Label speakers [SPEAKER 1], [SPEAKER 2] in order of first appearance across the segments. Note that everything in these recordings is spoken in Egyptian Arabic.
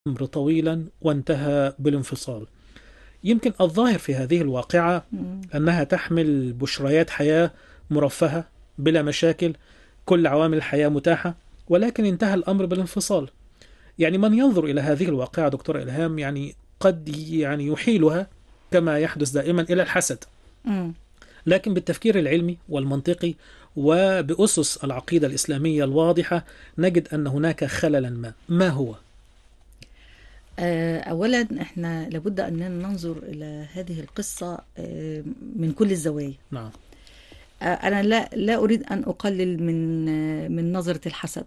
[SPEAKER 1] الأمر طويلا وانتهى بالانفصال يمكن الظاهر في هذه الواقعة
[SPEAKER 2] مم.
[SPEAKER 1] أنها تحمل بشريات حياة مرفهة بلا مشاكل كل عوامل الحياة متاحة ولكن انتهى الأمر بالانفصال يعني من ينظر إلى هذه الواقعة دكتور إلهام يعني قد يعني يحيلها كما يحدث دائما إلى الحسد
[SPEAKER 2] مم.
[SPEAKER 1] لكن بالتفكير العلمي والمنطقي وبأسس العقيدة الإسلامية الواضحة نجد أن هناك خللا ما ما هو؟
[SPEAKER 2] آه، أولا إحنا لابد أن ننظر إلى هذه القصة آه، من كل الزوايا
[SPEAKER 1] نعم
[SPEAKER 2] آه، أنا لا لا أريد أن أقلل من آه، من نظرة الحسد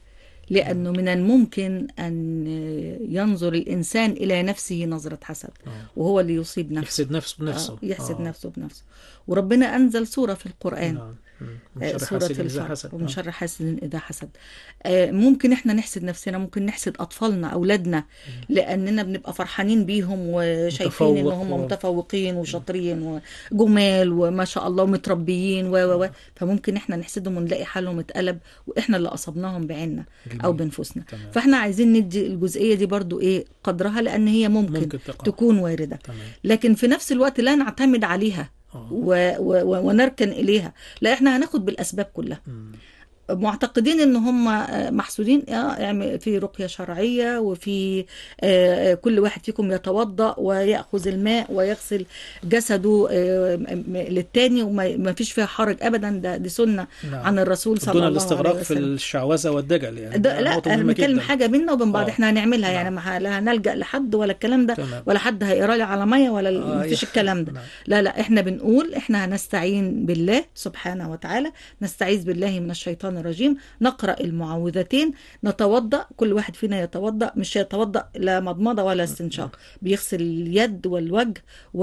[SPEAKER 2] لأنه من الممكن أن آه، ينظر الإنسان إلى نفسه نظرة حسد
[SPEAKER 1] آه.
[SPEAKER 2] وهو اللي يصيب نفسه
[SPEAKER 1] يحسد نفسه بنفسه
[SPEAKER 2] آه، يحسد
[SPEAKER 1] آه.
[SPEAKER 2] نفسه بنفسه وربنا أنزل سورة في القرآن
[SPEAKER 1] نعم مم. من
[SPEAKER 2] آه،
[SPEAKER 1] شر
[SPEAKER 2] سورة
[SPEAKER 1] حاسد إذا
[SPEAKER 2] الفرق
[SPEAKER 1] حسد
[SPEAKER 2] ومن
[SPEAKER 1] آه.
[SPEAKER 2] شر حاسد إذا حسد آه، ممكن إحنا نحسد نفسنا ممكن نحسد أطفالنا أولادنا لأننا بنبقى فرحانين بيهم وشايفين إن
[SPEAKER 1] متفوق
[SPEAKER 2] هم
[SPEAKER 1] و-
[SPEAKER 2] متفوقين وشاطرين وجمال وما شاء الله ومتربيين و و و فممكن إحنا نحسدهم ونلاقي حالهم اتقلب وإحنا اللي أصبناهم بعيننا
[SPEAKER 1] جميل.
[SPEAKER 2] أو بنفسنا
[SPEAKER 1] تمام.
[SPEAKER 2] فإحنا عايزين ندي الجزئية دي برضو إيه قدرها لأن هي ممكن,
[SPEAKER 1] ممكن تقع
[SPEAKER 2] تكون واردة
[SPEAKER 1] تمام
[SPEAKER 2] لكن في نفس الوقت لا نعتمد عليها
[SPEAKER 1] آه.
[SPEAKER 2] و و و ونركن إليها لا إحنا هناخد بالأسباب كلها
[SPEAKER 1] مم.
[SPEAKER 2] معتقدين ان هم آه، محسودين آه، يعني في رقيه شرعيه وفي آه، كل واحد فيكم يتوضا وياخذ الماء ويغسل جسده آه، م- م- للتاني وما ما فيش فيها حرج ابدا ده دي سنه
[SPEAKER 1] نعم.
[SPEAKER 2] عن الرسول صلى
[SPEAKER 1] دون
[SPEAKER 2] الله
[SPEAKER 1] الاستغراق
[SPEAKER 2] عليه
[SPEAKER 1] في
[SPEAKER 2] وسلم
[SPEAKER 1] الشعوذة والدجل يعني
[SPEAKER 2] ده لا
[SPEAKER 1] نقطة
[SPEAKER 2] انا
[SPEAKER 1] مهمة
[SPEAKER 2] بنتكلم
[SPEAKER 1] جداً.
[SPEAKER 2] حاجه بينا وبين بعض
[SPEAKER 1] آه.
[SPEAKER 2] احنا هنعملها يعني
[SPEAKER 1] نعم.
[SPEAKER 2] ما لا هنلجا لحد ولا الكلام ده
[SPEAKER 1] تمام
[SPEAKER 2] ولا حد هيقرا لي على ميه ولا
[SPEAKER 1] آه،
[SPEAKER 2] ما فيش
[SPEAKER 1] يا-
[SPEAKER 2] الكلام ده
[SPEAKER 1] نعم.
[SPEAKER 2] لا لا احنا بنقول احنا هنستعين بالله سبحانه وتعالى نستعيذ بالله من الشيطان الرجيم نقرا المعوذتين نتوضا كل واحد فينا يتوضا مش يتوضا لا مضمضه ولا استنشاق بيغسل اليد والوجه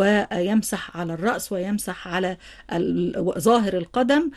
[SPEAKER 2] ويمسح على الراس ويمسح على ال- ظاهر القدم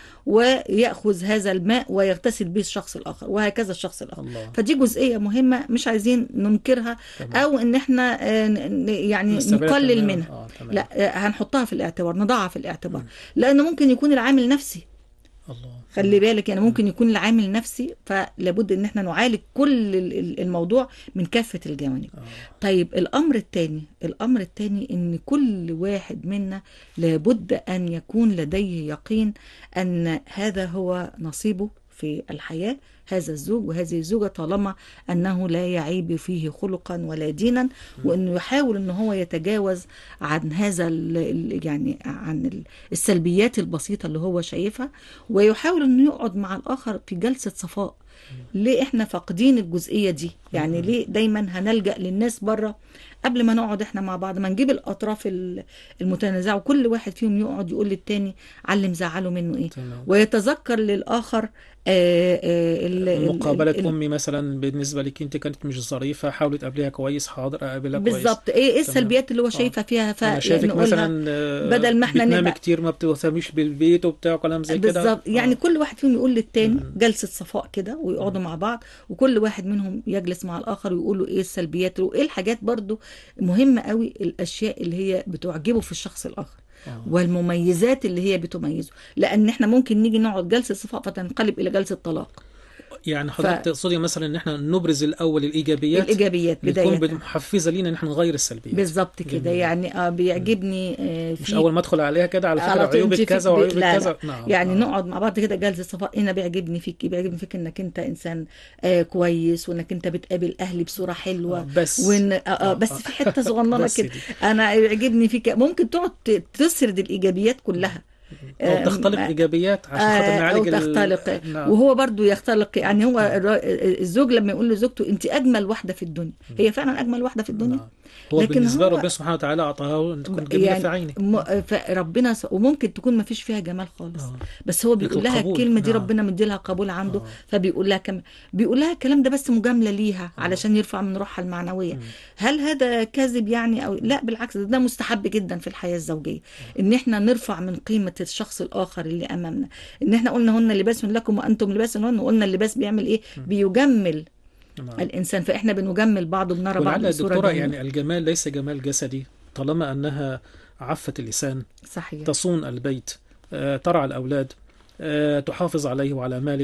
[SPEAKER 2] وياخذ هذا الماء ويغتسل به الشخص الاخر وهكذا الشخص الاخر
[SPEAKER 1] الله
[SPEAKER 2] فدي جزئيه مهمه مش عايزين ننكرها
[SPEAKER 1] تمام.
[SPEAKER 2] او ان احنا آه، ن- ن- يعني
[SPEAKER 1] نستبعدها
[SPEAKER 2] نقلل
[SPEAKER 1] تماماً.
[SPEAKER 2] منها
[SPEAKER 1] آه. تمام.
[SPEAKER 2] لا آه، هنحطها في الاعتبار نضعها في الاعتبار
[SPEAKER 1] مم.
[SPEAKER 2] لانه ممكن يكون العامل نفسي
[SPEAKER 1] الله
[SPEAKER 2] خلي بالك يعني ممكن يكون العامل نفسي فلابد ان احنا نعالج كل ال- ال- الموضوع من كافه الجوانب
[SPEAKER 1] آه.
[SPEAKER 2] طيب الامر الثاني الامر الثاني ان كل واحد منا لابد ان يكون لديه يقين ان هذا هو نصيبه في الحياه هذا الزوج وهذه الزوجه طالما انه لا يعيب فيه خلقا ولا دينا وانه يحاول ان هو يتجاوز عن هذا ال- ال- يعني عن ال- السلبيات البسيطه اللي هو شايفها ويحاول انه يقعد مع الاخر في جلسه صفاء ليه احنا فاقدين الجزئيه دي يعني ليه دايما هنلجا للناس بره قبل ما نقعد احنا مع بعض ما نجيب الاطراف ال- المتنازعه وكل واحد فيهم يقعد يقول للتاني علي مزعله منه ايه
[SPEAKER 1] تمام
[SPEAKER 2] ويتذكر للاخر آه، آه، ال- ال-
[SPEAKER 1] مقابلة
[SPEAKER 2] ال-
[SPEAKER 1] أمي مثلا بالنسبة لك أنت كانت مش ظريفة حاولي تقابليها كويس حاضر أقابلها كويس
[SPEAKER 2] بالظبط ايه ايه السلبيات اللي هو شايفها فيها
[SPEAKER 1] أنا شايفك
[SPEAKER 2] فنقولها
[SPEAKER 1] مثلا آه،
[SPEAKER 2] بدل ما إحنا
[SPEAKER 1] بتنامي
[SPEAKER 2] نبقى-
[SPEAKER 1] كتير ما بتهتميش بالبيت وبتاع كلام زي كده
[SPEAKER 2] بالظبط يعني
[SPEAKER 1] آه.
[SPEAKER 2] كل واحد فيهم يقول للتاني
[SPEAKER 1] مم.
[SPEAKER 2] جلسه صفاء كده ويقعدوا مع بعض وكل واحد منهم يجلس مع الاخر ويقولوا ايه السلبيات وايه الحاجات برضو مهمه قوي الاشياء اللي هي بتعجبه في الشخص الاخر
[SPEAKER 1] آه.
[SPEAKER 2] والمميزات اللي هي بتميزه لان احنا ممكن نيجي نقعد جلسه صفاء فتنقلب الى جلسه طلاق
[SPEAKER 1] يعني حضرتك
[SPEAKER 2] ف-
[SPEAKER 1] تقصدي مثلا ان احنا نبرز الاول الايجابيات
[SPEAKER 2] الايجابيات
[SPEAKER 1] بتكون
[SPEAKER 2] بدايه
[SPEAKER 1] محفزه لينا ان احنا نغير السلبيات
[SPEAKER 2] بالظبط كده
[SPEAKER 1] جميل.
[SPEAKER 2] يعني اه بيعجبني آه
[SPEAKER 1] مش
[SPEAKER 2] في
[SPEAKER 1] اول ما ادخل عليها كده على فكره
[SPEAKER 2] على طول
[SPEAKER 1] عيوبك
[SPEAKER 2] انت
[SPEAKER 1] كذا
[SPEAKER 2] في-
[SPEAKER 1] وعيوبك
[SPEAKER 2] لا،
[SPEAKER 1] كذا
[SPEAKER 2] لا.
[SPEAKER 1] نعم
[SPEAKER 2] يعني
[SPEAKER 1] آه.
[SPEAKER 2] نقعد مع بعض كده جلسه صفاء انا بيعجبني فيك إيه؟ بيعجبني فيك انك انت انسان آه كويس وانك انت بتقابل اهلي بصوره حلوه
[SPEAKER 1] آه، بس
[SPEAKER 2] وان آه آه
[SPEAKER 1] آه،
[SPEAKER 2] بس
[SPEAKER 1] آه.
[SPEAKER 2] في حته صغننه
[SPEAKER 1] بس
[SPEAKER 2] كده
[SPEAKER 1] دي.
[SPEAKER 2] انا يعجبني فيك ممكن تقعد ت- تسرد الايجابيات كلها
[SPEAKER 1] او تختلق
[SPEAKER 2] آه،
[SPEAKER 1] ايجابيات عشان خاطر
[SPEAKER 2] آه،
[SPEAKER 1] نعالج
[SPEAKER 2] او
[SPEAKER 1] ال-
[SPEAKER 2] تختلق
[SPEAKER 1] نعم.
[SPEAKER 2] وهو برضو يختلق يعني هو الر- الزوج لما يقول لزوجته انت اجمل واحده في الدنيا هي فعلا اجمل واحده في الدنيا
[SPEAKER 1] نعم. هو
[SPEAKER 2] لكن
[SPEAKER 1] بالنسبه
[SPEAKER 2] هو-
[SPEAKER 1] له ربنا سبحانه وتعالى اعطاها ان تكون جميله
[SPEAKER 2] يعني
[SPEAKER 1] في عيني
[SPEAKER 2] م- فربنا س... وممكن تكون ما فيش فيها جمال خالص
[SPEAKER 1] آه.
[SPEAKER 2] بس هو بيقول لها
[SPEAKER 1] القبول.
[SPEAKER 2] الكلمه دي
[SPEAKER 1] نعم.
[SPEAKER 2] ربنا مدي لها قبول عنده
[SPEAKER 1] آه.
[SPEAKER 2] فبيقول لها كم بيقول لها الكلام ده بس مجامله ليها علشان يرفع من روحها المعنويه
[SPEAKER 1] مم.
[SPEAKER 2] هل هذا كاذب يعني او لا بالعكس ده, ده مستحب جدا في الحياه الزوجيه ان احنا نرفع من قيمه الشخص الاخر اللي امامنا ان احنا قلنا هن لباس لكم وانتم لباس لهن وقلنا اللباس بيعمل ايه بيجمل
[SPEAKER 1] نعم.
[SPEAKER 2] الانسان فاحنا بنجمل بعض وبنرى بعض
[SPEAKER 1] ولعل
[SPEAKER 2] بصوره
[SPEAKER 1] الدكتوره
[SPEAKER 2] جميلة.
[SPEAKER 1] يعني الجمال ليس جمال جسدي طالما انها عفت اللسان
[SPEAKER 2] صحيح
[SPEAKER 1] تصون البيت آه، ترعى الأولاد آه، تحافظ عليه وعلى ماله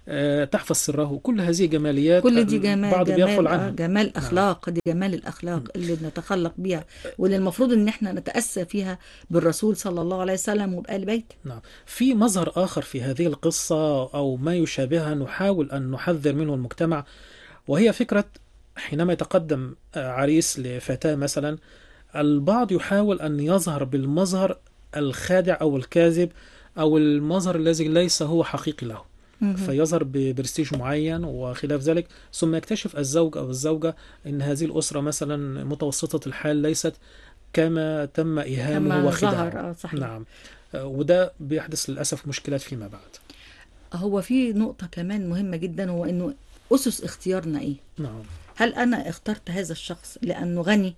[SPEAKER 1] آه، تحفظ سره كل هذه جماليات
[SPEAKER 2] كل دي جمال
[SPEAKER 1] بعض بيغفل
[SPEAKER 2] جمال, آه،
[SPEAKER 1] عنها
[SPEAKER 2] جمال اخلاق دي جمال الاخلاق اللي بنتخلق بيها واللي المفروض ان احنا نتاسى فيها بالرسول صلى الله عليه وسلم وبآل بيته
[SPEAKER 1] نعم في مظهر آخر في هذه القصة أو ما يشابهها نحاول أن نحذر منه المجتمع وهي فكرة حينما يتقدم آه، عريس لفتاة مثلا البعض يحاول أن يظهر بالمظهر الخادع أو الكاذب أو المظهر الذي ليس هو حقيقي له
[SPEAKER 2] مهم.
[SPEAKER 1] فيظهر ببرستيج معين وخلاف ذلك ثم يكتشف الزوج أو الزوجة أن هذه الأسرة مثلا متوسطة الحال ليست كما تم إيهامه
[SPEAKER 2] كما
[SPEAKER 1] وخداعه
[SPEAKER 2] ظهر اه صحيح
[SPEAKER 1] نعم آه، وده بيحدث للأسف مشكلات فيما بعد
[SPEAKER 2] هو في نقطة كمان مهمة جدا هو انه اسس اختيارنا ايه
[SPEAKER 1] نعم
[SPEAKER 2] هل انا اخترت هذا الشخص لانه غني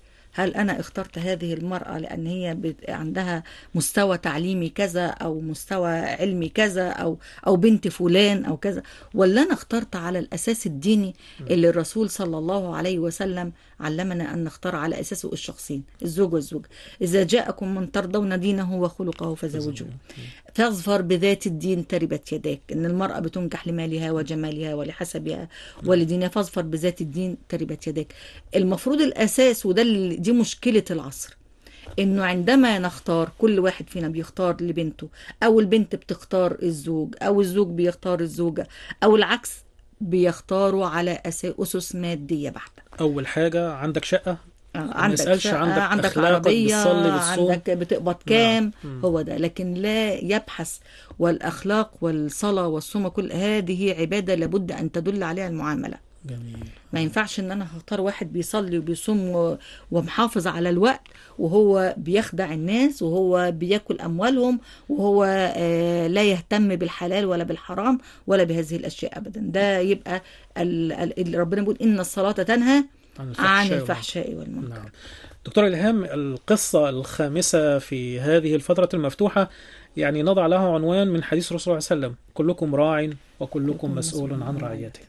[SPEAKER 2] هل انا اخترت هذه المرأة لان هي بت- عندها مستوى تعليمي كذا او مستوى علمي كذا او او بنت فلان او كذا ولا انا اخترت على الاساس الديني اللي الرسول صلى الله عليه وسلم علمنا ان نختار على اساسه الشخصين الزوج والزوجة اذا جاءكم من ترضون دينه وخلقه فزوجوه فاظفر بذات الدين تربت يداك ان المرأة بتنكح لمالها وجمالها ولحسبها ولدينها فاظفر بذات الدين تربت يداك المفروض الاساس وده اللي- دي مشكلة العصر انه عندما نختار كل واحد فينا بيختار لبنته او البنت بتختار الزوج او الزوج بيختار الزوجة او العكس بيختاروا على أسا- اسس مادية بحتة
[SPEAKER 1] أول حاجة عندك شقة
[SPEAKER 2] آه،
[SPEAKER 1] ما
[SPEAKER 2] عندك
[SPEAKER 1] نسألش
[SPEAKER 2] شقة،
[SPEAKER 1] عندك
[SPEAKER 2] عندك
[SPEAKER 1] أخلاقك،
[SPEAKER 2] عربية
[SPEAKER 1] بتصلي، بتصوم.
[SPEAKER 2] عندك بتقبض كام
[SPEAKER 1] مم.
[SPEAKER 2] هو ده لكن لا يبحث والأخلاق والصلاة والصوم كل هذه عبادة لابد أن تدل عليها المعاملة
[SPEAKER 1] جميل
[SPEAKER 2] ما ينفعش ان انا هختار واحد بيصلي وبيصوم و- ومحافظ على الوقت وهو بيخدع الناس وهو بياكل اموالهم وهو آه، لا يهتم بالحلال ولا بالحرام ولا بهذه الاشياء ابدا ده يبقى ال- ال- اللي ربنا بيقول ان الصلاه تنهى
[SPEAKER 1] عن
[SPEAKER 2] عن
[SPEAKER 1] والمنكر.
[SPEAKER 2] الفحشاء والمنكر
[SPEAKER 1] نعم دكتور إلهام القصة الخامسة في هذه الفترة المفتوحة يعني نضع لها عنوان من حديث الرسول صلى الله عليه وسلم كلكم راع وكلكم مسؤول عن رعيته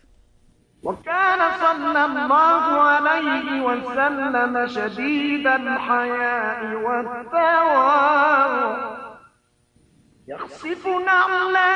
[SPEAKER 3] وكان صلى الله عليه وسلم شديد الحياء والتواضع يخصف نعلا